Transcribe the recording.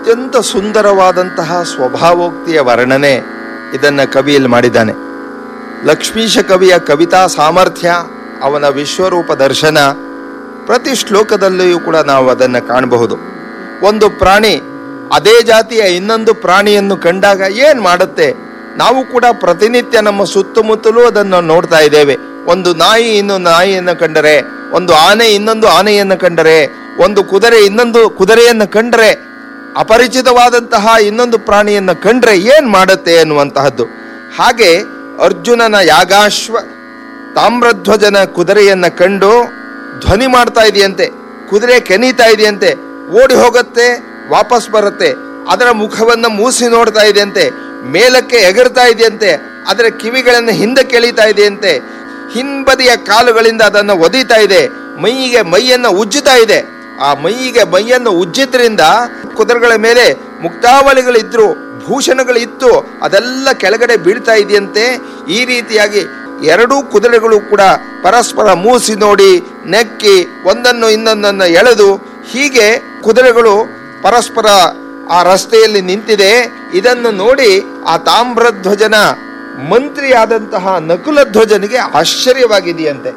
ಅತ್ಯಂತ ಸುಂದರವಾದಂತಹ ಸ್ವಭಾವೋಕ್ತಿಯ ವರ್ಣನೆ ಇದನ್ನ ಕವಿಯಲ್ಲಿ ಮಾಡಿದ್ದಾನೆ ಲಕ್ಷ್ಮೀಶ ಕವಿಯ ಕವಿತಾ ಸಾಮರ್ಥ್ಯ ಅವನ ವಿಶ್ವರೂಪ ದರ್ಶನ ಪ್ರತಿ ಶ್ಲೋಕದಲ್ಲಿಯೂ ಕೂಡ ನಾವು ಅದನ್ನು ಕಾಣಬಹುದು ಒಂದು ಪ್ರಾಣಿ ಅದೇ ಜಾತಿಯ ಇನ್ನೊಂದು ಪ್ರಾಣಿಯನ್ನು ಕಂಡಾಗ ಏನ್ ಮಾಡುತ್ತೆ ನಾವು ಕೂಡ ಪ್ರತಿನಿತ್ಯ ನಮ್ಮ ಸುತ್ತಮುತ್ತಲೂ ಅದನ್ನು ನೋಡ್ತಾ ಇದ್ದೇವೆ ಒಂದು ನಾಯಿ ಇನ್ನೊಂದು ನಾಯಿಯನ್ನು ಕಂಡರೆ ಒಂದು ಆನೆ ಇನ್ನೊಂದು ಆನೆಯನ್ನು ಕಂಡರೆ ಒಂದು ಕುದುರೆ ಇನ್ನೊಂದು ಕುದುರೆಯನ್ನು ಕಂಡರೆ ಅಪರಿಚಿತವಾದಂತಹ ಇನ್ನೊಂದು ಪ್ರಾಣಿಯನ್ನು ಕಂಡ್ರೆ ಏನ್ ಮಾಡುತ್ತೆ ಅನ್ನುವಂತಹದ್ದು ಹಾಗೆ ಅರ್ಜುನನ ಯಾಗಾಶ್ವ ತಾಮ್ರಧ್ವಜನ ಕುದುರೆಯನ್ನ ಕಂಡು ಧ್ವನಿ ಮಾಡ್ತಾ ಇದೆಯಂತೆ ಕುದುರೆ ಕೆನೀತಾ ಇದೆಯಂತೆ ಓಡಿ ಹೋಗುತ್ತೆ ವಾಪಸ್ ಬರುತ್ತೆ ಅದರ ಮುಖವನ್ನು ಮೂಸಿ ನೋಡ್ತಾ ಇದೆಯಂತೆ ಮೇಲಕ್ಕೆ ಎಗರ್ತಾ ಇದೆಯಂತೆ ಅದರ ಕಿವಿಗಳನ್ನು ಹಿಂದಕ್ಕೆ ಎಳಿತಾ ಇದೆಯಂತೆ ಹಿಂಬದಿಯ ಕಾಲುಗಳಿಂದ ಅದನ್ನು ಒದಿತಾ ಇದೆ ಮೈಯಿಗೆ ಮೈಯನ್ನು ಉಜ್ಜುತ್ತಾ ಇದೆ ಆ ಮೈಯಿಗೆ ಮೈಯನ್ನು ಉಜ್ಜಿದ್ರಿಂದ ಕುದುರೆಗಳ ಮೇಲೆ ಮುಕ್ತಾವಳಿಗಳಿದ್ರು ಭೂಷಣಗಳಿತ್ತು ಅದೆಲ್ಲ ಕೆಳಗಡೆ ಬೀಳ್ತಾ ಇದೆಯಂತೆ ಈ ರೀತಿಯಾಗಿ ಎರಡೂ ಕುದುರೆಗಳು ಕೂಡ ಪರಸ್ಪರ ಮೂಸಿ ನೋಡಿ ನೆಕ್ಕಿ ಒಂದನ್ನು ಇನ್ನೊಂದನ್ನು ಎಳೆದು ಹೀಗೆ ಕುದುರೆಗಳು ಪರಸ್ಪರ ಆ ರಸ್ತೆಯಲ್ಲಿ ನಿಂತಿದೆ ಇದನ್ನು ನೋಡಿ ಆ ತಾಮ್ರಧ್ವಜನ ಮಂತ್ರಿಯಾದಂತಹ ನಕುಲ ಧ್ವಜನಿಗೆ ಆಶ್ಚರ್ಯವಾಗಿದೆಯಂತೆ